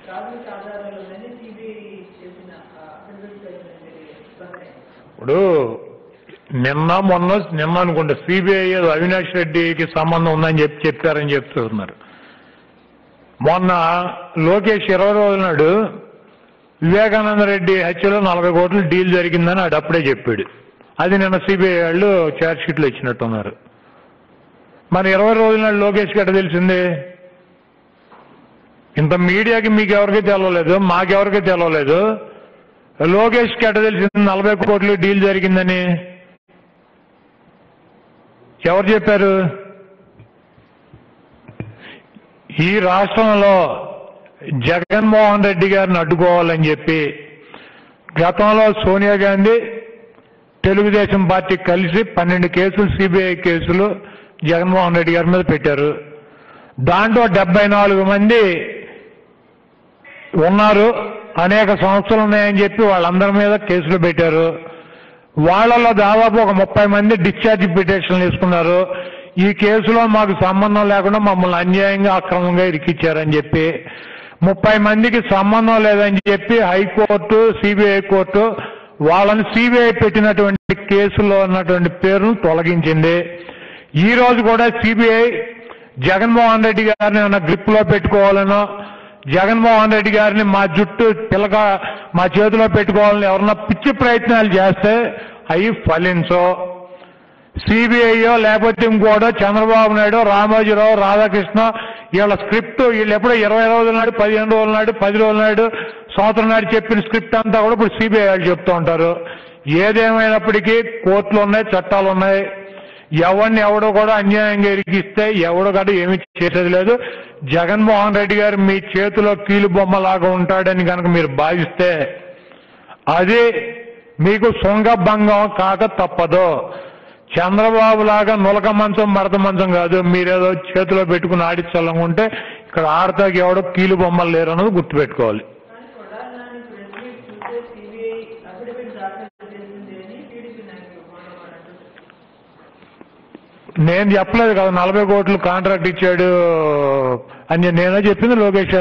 ప్రాథమిక ఆధారాలు ఉన్నాయని సిబిఐ చేసిన అఫిడవిట్ ప్రకారం ఇప్పుడు నిన్న మొన్న నిన్న అనుకుంటా సిబిఐ అవినాష్ రెడ్డికి సంబంధం ఉందని చెప్పి చెప్పారని చెప్తున్నారు మొన్న లోకేష్ ఇరవై రోజుల నాడు వివేకానంద రెడ్డి హత్యలో నలభై కోట్ల డీల్ జరిగిందని ఆడు అప్పుడే చెప్పాడు అది నిన్న సిబిఐ వాళ్ళు ఛార్జ్ షీట్లు ఇచ్చినట్టున్నారు మన ఇరవై రోజుల నాడు లోకేష్కి ఎట్ట తెలిసింది ఇంత మీడియాకి మీకు ఎవరికి తెలవలేదు మాకెవరికి తెలవలేదు లోకేష్ కి ఎట్ట తెలిసింది నలభై కోట్లు డీల్ జరిగిందని ఎవరు చెప్పారు ఈ రాష్ట్రంలో జగన్మోహన్ రెడ్డి గారిని అడ్డుకోవాలని చెప్పి గతంలో సోనియా గాంధీ తెలుగుదేశం పార్టీ కలిసి పన్నెండు కేసులు సిబిఐ కేసులు జగన్మోహన్ రెడ్డి గారి మీద పెట్టారు దాంట్లో డెబ్బై నాలుగు మంది ఉన్నారు అనేక సంస్థలు ఉన్నాయని చెప్పి వాళ్ళందరి మీద కేసులు పెట్టారు వాళ్ళలో దాదాపు ఒక ముప్పై మంది డిశ్చార్జ్ పిటిషన్లు తీసుకున్నారు ఈ కేసులో మాకు సంబంధం లేకుండా మమ్మల్ని అన్యాయంగా అక్రమంగా ఇరికిచ్చారని చెప్పి ముప్పై మందికి సంబంధం లేదని చెప్పి హైకోర్టు సిబిఐ కోర్టు వాళ్ళని సిబిఐ పెట్టినటువంటి కేసులో ఉన్నటువంటి పేరును తొలగించింది ఈ రోజు కూడా సిబిఐ జగన్మోహన్ రెడ్డి గారిని ఏమైనా గ్రిప్ లో పెట్టుకోవాలనో జగన్మోహన్ రెడ్డి గారిని మా జుట్టు పిల్లక మా చేతిలో పెట్టుకోవాలని ఎవరన్నా పిచ్చి ప్రయత్నాలు చేస్తే అవి ఫలించో సిబిఐయో లేకపోతే ఇంకోటో చంద్రబాబు నాయుడు రామోజీరావు రాధాకృష్ణ వీళ్ళ స్క్రిప్ట్ వీళ్ళు ఎప్పుడో ఇరవై రోజుల నాడు పదిహేను రోజుల నాడు పది రోజుల నాడు సంవత్సరం నాడు చెప్పిన స్క్రిప్ట్ అంతా కూడా ఇప్పుడు సిబిఐ వాళ్ళు చెప్తూ ఉంటారు ఏదేమైనప్పటికీ కోర్టులు ఉన్నాయి చట్టాలు ఉన్నాయి ఎవరిని ఎవడో కూడా అన్యాయంగా ఇరికిస్తే ఎవడో కూడా ఏమీ చేసేది లేదు జగన్మోహన్ రెడ్డి గారు మీ చేతిలో కీలు బొమ్మలాగా ఉంటాడని కనుక మీరు భావిస్తే అది మీకు సొంగభంగం కాక తప్పదు చంద్రబాబు లాగా నులక మంచం మడత మంచం కాదు మీరేదో చేతిలో పెట్టుకుని ఆడించాలనుకుంటే ఇక్కడ ఆడతాకి ఎవడో కీలు బొమ్మలు లేరు అన్నది గుర్తుపెట్టుకోవాలి కానీ కొడాలి నాని ప్రెస్ మీట్ చూస్తే సిబిఐ అఫిడవిట్ దాఖలు చేసింది అని టీడీపీ నాయకులు మాట్లాడారు నేను చెప్పలేదు కదా నలభై కోట్లు కాంట్రాక్ట్ ఇచ్చాడు అని నేనే చెప్పింది లోకేష్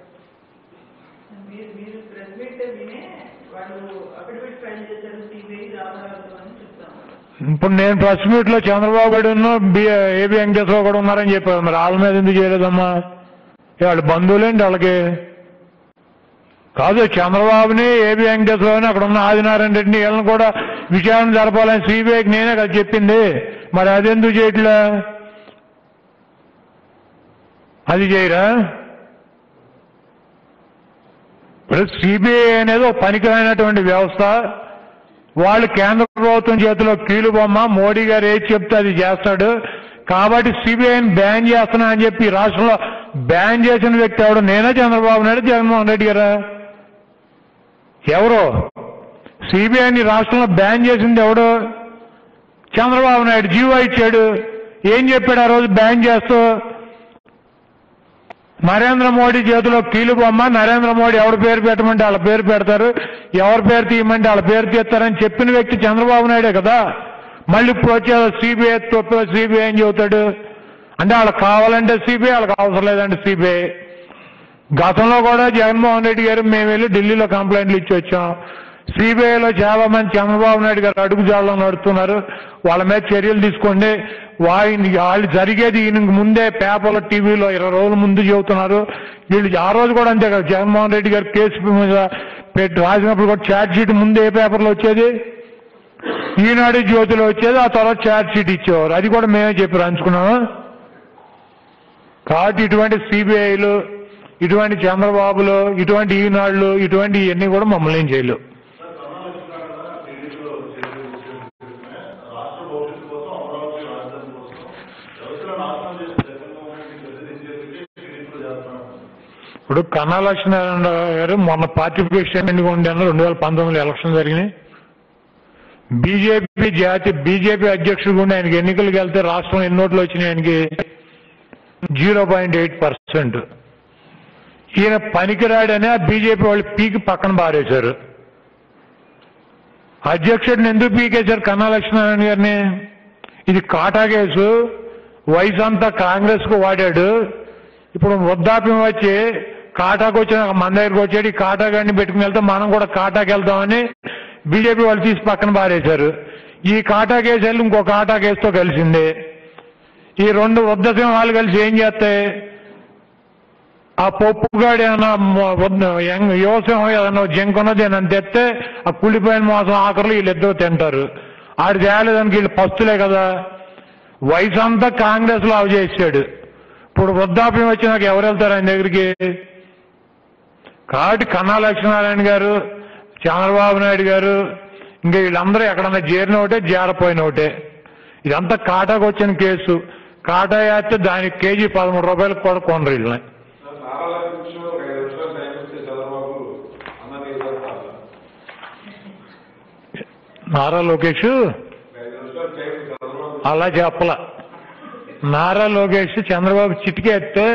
మీరు మీరు ప్రెస్ మీట్ వినే వాళ్ళు అఫిడవిట్ ఫైల్ చేశారు సిబిఐ ఆధారాలు అని చెప్తాము ఇప్పుడు నేను ప్రెస్ మీట్ లో చంద్రబాబు నాయుడు ఏబి వెంకటేశ్వరరావు కూడా ఉన్నారని చెప్పారు మరి వాళ్ళ మీద ఎందుకు చేయలేదమ్మా ఏ వాళ్ళు బంధువులేంటి వాళ్ళకి కాదు చంద్రబాబుని ఏబి వెంకటేశ్వరరావుని అక్కడ ఉన్న ఆదినారాయణ రెడ్డిని వీళ్ళని కూడా విచారణ జరపాలని సిబిఐకి నేనే కదా చెప్పింది మరి అదెందుకు చేయట్లే అది చేయరా ఇప్పుడు సిబిఐ అనేది ఒక పనికిరైనటువంటి వ్యవస్థ వాళ్ళు కేంద్ర ప్రభుత్వం చేతిలో కీలు బొమ్మ మోడీ గారు ఏది చెప్తే అది చేస్తాడు కాబట్టి సిబిఐని బ్యాన్ చేస్తున్నా అని చెప్పి ఈ రాష్ట్రంలో బ్యాన్ చేసిన వ్యక్తి ఎవడు నేనే చంద్రబాబు నాయుడు జగన్మోహన్ రెడ్డి గారా ఎవరు సిబిఐని రాష్ట్రంలో బ్యాన్ చేసింది ఎవడు చంద్రబాబు నాయుడు జీవో ఇచ్చాడు ఏం చెప్పాడు ఆ రోజు బ్యాన్ చేస్తూ నరేంద్ర మోడీ చేతిలో కీలు బొమ్మ నరేంద్ర మోడీ ఎవరి పేరు పెట్టమంటే వాళ్ళ పేరు పెడతారు ఎవరి పేరు తీయమంటే వాళ్ళ పేరు తీస్తారని చెప్పిన వ్యక్తి చంద్రబాబు నాయుడే కదా మళ్ళీ ఇప్పుడు వచ్చే సిబిఐ తొప్పి సిబిఐ అని చెబుతాడు అంటే వాళ్ళకి కావాలంటే సిబిఐ వాళ్ళకి అవసరం లేదంటే సిబిఐ గతంలో కూడా జగన్మోహన్ రెడ్డి గారు మేము వెళ్ళి ఢిల్లీలో కంప్లైంట్లు ఇచ్చి వచ్చాం సిబిఐలో చాలా మంది చంద్రబాబు నాయుడు గారు అడుగుజాడలో నడుస్తున్నారు వాళ్ళ మీద చర్యలు తీసుకోండి వాయిని వాళ్ళు జరిగేది ఈయనకి ముందే పేపర్లో టీవీలో ఇరవై రోజుల ముందు చెబుతున్నారు వీళ్ళు ఆ రోజు కూడా అంతే కదా జగన్మోహన్ రెడ్డి గారు కేసు మీద పెట్టి రాసినప్పుడు కూడా ఛార్జ్ షీట్ ముందు ఏ పేపర్లో వచ్చేది ఈనాడు జ్యోతిలో వచ్చేది ఆ తర్వాత ఛార్జ్ షీట్ ఇచ్చేవారు అది కూడా మేమే చెప్పి రాయించుకున్నాము కాబట్టి ఇటువంటి సిబిఐలు ఇటువంటి చంద్రబాబులు ఇటువంటి ఈనాళ్ళు ఇటువంటి ఇవన్నీ కూడా మమ్మల్ని ఏం చేయలేవు టీడీపీలో చేసే విషయం తెలిసినే రాష్ట్ర భవిష్యత్తు కోసం అమరావతి రాజధాని కోసం వ్యవస్థను నాశనం చేసి జగన్మోహన్ రెడ్డి గద్దెదించేందుకే టీడీపీలో చేస్తున్నారు ఇప్పుడు కన్నా లక్ష్మీనారాయణ గారు మొన్న పార్టీ ప్రెసిడెంట్ ఉండాను రెండు వేల పంతొమ్మిదిలో ఎలక్షన్ జరిగినాయి బీజేపీ జాతి బీజేపీ అధ్యక్షుడు ఉండి ఆయనకి ఎన్నికలకు వెళ్తే రాష్ట్రం ఎన్ని ఓట్లు వచ్చినాయి ఆయనకి జీరో పాయింట్ ఎయిట్ పర్సెంట్ ఈయన పనికిరాడని ఆ బీజేపీ వాళ్ళు పీకి పక్కన బారేశారు అధ్యక్షుడిని ఎందుకు పీకేశారు కన్నా లక్ష్మీనారాయణ గారిని ఇది కాటా కేసు వయసు అంతా కాంగ్రెస్ కు వాడాడు ఇప్పుడు వృద్ధాప్యం వచ్చి కాటాకు వచ్చిన మన దగ్గరికి వచ్చాడు ఈ కాటా గాడిని పెట్టుకుని వెళ్తే మనం కూడా కాటాకి వెళ్దామని బీజేపీ వాళ్ళు తీసి పక్కన పారేశారు ఈ కాటా కేసు వెళ్ళి ఇంకో కాటా కేసుతో కలిసింది ఈ రెండు వృద్ధ సింహాలు కలిసి ఏం చేస్తాయి ఆ పప్పుగాడు ఏమన్నా మ- వద్ద- యంగ్ యువసింహం ఏదన్నా జంకున్నది అని తెస్తే ఆ కుళ్ళిపోయిన మోసం ఆఖరులు వీళ్ళిద్దరూ తింటారు ఆడు తేలేదానికి వీళ్ళు పస్తులే కదా వయసు అంతా కాంగ్రెస్ లో చేసాడు ఇప్పుడు వృద్ధాప్యం వచ్చినాక ఎవరు వెళ్తారు ఆయన దగ్గరికి కాబట్టి కన్నా లక్ష్మీనారాయణ గారు చంద్రబాబు నాయుడు గారు ఇంకా వీళ్ళందరూ ఎక్కడన్నా చేరిన ఒకటే జారపోయిన ఒకటే ఇదంతా కాటాకు వచ్చిన కేసు కాటా వేస్తే దానికి కేజీ పదమూడు రూపాయలకు కూడా కొనరు వీళ్ళని సార్ నారా కృష్ణ ఒక ఐదు నిమిషాలు టైం ఇస్తే చంద్రబాబు అన్న మీరు చెప్తారు నారా లోకేష్ ఒక ఐదు నిమిషాలు టైం చంద్రబాబు అలా చెప్పల నారా లోకేష్ చంద్రబాబు చిటికేస్తే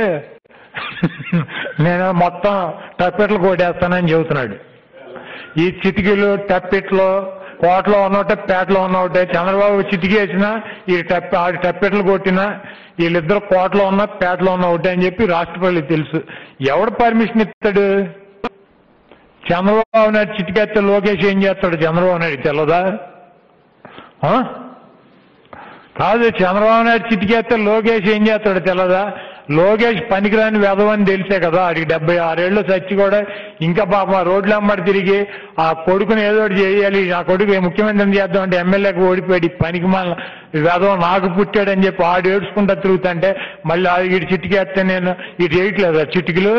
నేను మొత్తం టప్పెట్లు కొట్టేస్తానని చెబుతున్నాడు ఈ చిటికీలు టప్పెట్లు కోటలో ఉన్నట్టే పేటలో ఉన్నట్టే చంద్రబాబు చిటికేసినా ఈ టప్ ఆడి టప్పెట్లు కొట్టినా వీళ్ళిద్దరు కోటలో ఉన్న పేటలో ఉన్న ఒకటే అని చెప్పి రాష్ట్రపతికి తెలుసు ఎవడు పర్మిషన్ ఇస్తాడు చంద్రబాబు నాయుడు చిటికేస్తే లోకేష్ ఏం చేస్తాడు చంద్రబాబు నాయుడు తెల్లదా ఆ? కాదు చంద్రబాబు నాయుడు చిటికేస్తే లోకేష్ ఏం చేస్తాడు తెలదా లోకేష్ పనికిరాని వెధవని తెలిసే కదా ఆడికి డెబ్బై ఆరేళ్ళు చచ్చి కూడా ఇంకా పాపం ఆ రోడ్లు అమ్మడి తిరిగి ఆ కొడుకుని ఏదో ఒకటి చేయాలి ఆ కొడుకు ముఖ్యమంత్రిని చేద్దాం అంటే ఎమ్మెల్యేకి ఓడిపోయాడు ఈ పనికి మన వెధవ నాకు పుట్టాడని చెప్పి ఆడు ఏడ్చుకుంటా తిరుగుతుంటే మళ్ళీ ఆ వీడి చిటికేస్తే నేను ఇటు వేయట్లేదా చిటికలు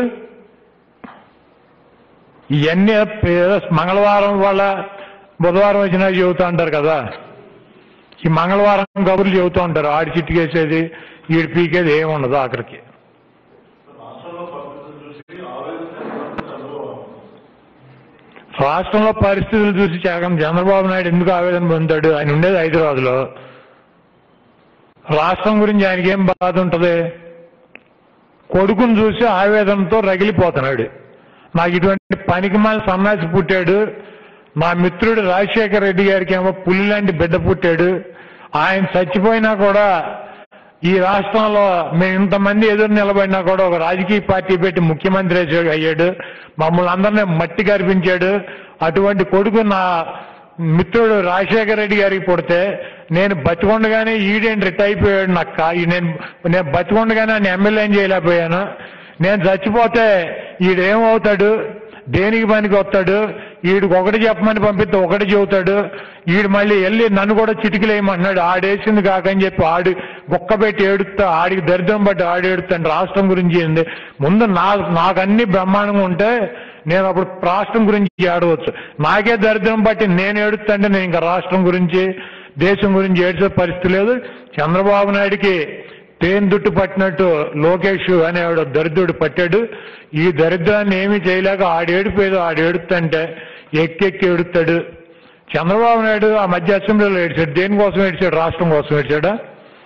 ఇవన్నీ ఏదో మంగళవారం వాళ్ళ బుధవారం వచ్చినా చెబుతూ ఉంటారు కదా ఈ మంగళవారం కబుర్లు చెబుతూ ఉంటారు ఆడి చిట్టుకేసేది ఈడు పీకేది ఏమి ఉండదు ఆఖరికి రాష్ట్రంలో పరిస్థితులు చూసి ఆవేదన చెందినటువంటి అనుభవం రాష్ట్రంలో పరిస్థితులు చూసి జగన్ చంద్రబాబు నాయుడు ఎందుకు ఆవేదన పొందాడు ఆయన ఉండేది హైదరాబాద్లో రాష్ట్రం గురించి ఆయనకి ఏం బాధ ఉంటది కొడుకును చూసి ఆవేదనతో రగిలిపోతున్నాడు నాకు ఇటువంటి పనికిమాల సన్నాసి పుట్టాడు మా మిత్రుడు రాజశేఖర రెడ్డి గారికి ఏమో పులి లాంటి బిడ్డ పుట్టాడు ఆయన చచ్చిపోయినా కూడా ఈ రాష్ట్రంలో మేము ఇంతమంది ఎదురు నిలబడినా కూడా ఒక రాజకీయ పార్టీ పెట్టి ముఖ్యమంత్రి అయ్యాడు- అయ్యాడు మమ్మల్ని అందరినీ మట్టి కరిపించాడు అటువంటి కొడుకు నా మిత్రుడు రాజశేఖర రెడ్డి గారికి పుడితే నేను బతికొండగానే ఈడేంటి రిట్ అయిపోయాడు నాకు కా- ఈ నేను నేను బతికొండగానే ఆయన ఎమ్మెల్యే చేయలేకపోయాను నేను చచ్చిపోతే ఈడేమవుతాడు దేనికి పనికి వస్తాడు ఈడికి ఒకటి చెప్పమని పంపిస్తే ఒకటి చెబుతాడు ఈడు మళ్ళీ వెళ్ళి నన్ను కూడా చిటికలేయమన్నాడు ఆడేసింది కాకని చెప్పి ఆడి బొక్క పెట్టి ఏడుస్తా ఆడికి దరిద్రం బట్టి ఆడి ఏడుస్తాను రాష్ట్రం గురించి ఏంది ముందు నా నాకు అన్ని బ్రహ్మాండంగా ఉంటే నేను అప్పుడు రాష్ట్రం గురించి ఏడవచ్చు నాకే దరిద్రం బట్టి నేను ఏడుస్తుంటే నేను ఇంకా రాష్ట్రం గురించి దేశం గురించి ఏడ్చే పరిస్థితి లేదు చంద్రబాబు నాయుడికి తేన్ దుట్టు పట్టినట్టు లోకేష్ అనేవాడు దరిద్రుడు పట్టాడు ఈ దరిద్రాన్ని ఏమీ చేయలేక ఆడేడిపోయేదో ఆడేడుతుంటే ఎక్కెక్కి ఏడుస్తాడు చంద్రబాబు నాయుడు ఆ మధ్య అసెంబ్లీలో ఏడ్చాడు దేనికోసం ఏడ్చాడు రాష్ట్రం కోసం ఏడ్చాడా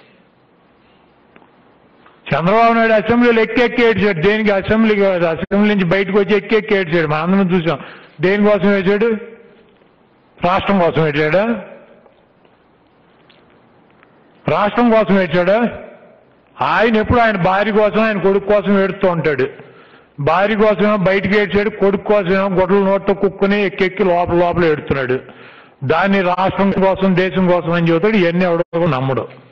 చంద్రబాబు నాయుడు అసెంబ్లీలో ఎక్కి ఎక్కి ఏడ్చాడు దేనికి అసెంబ్లీకి అసెంబ్లీ నుంచి బయటకు వచ్చి ఎక్కి ఎక్కి ఏడ్చాడు మా అందరం చూసాం దేనికోసం ఏడ్చాడు రాష్ట్రం కోసం ఏడ్చాడా రాష్ట్రం కోసం ఏడ్చాడా ఆయన ఎప్పుడు ఆయన భార్య కోసం ఆయన కొడుకు కోసం ఏడుస్తూ ఉంటాడు భార్య కోసమేమో బయటికి ఏడ్చాడు కొడుకు కోసమేమో గొడ్డల నోట్తో కుక్కుని ఎక్కెక్కి లోపల లోపల ఏడుతున్నాడు దాన్ని రాష్ట్రం కోసం దేశం కోసం అని చెబుతాడు ఇవన్నీ ఎవడో నమ్మడు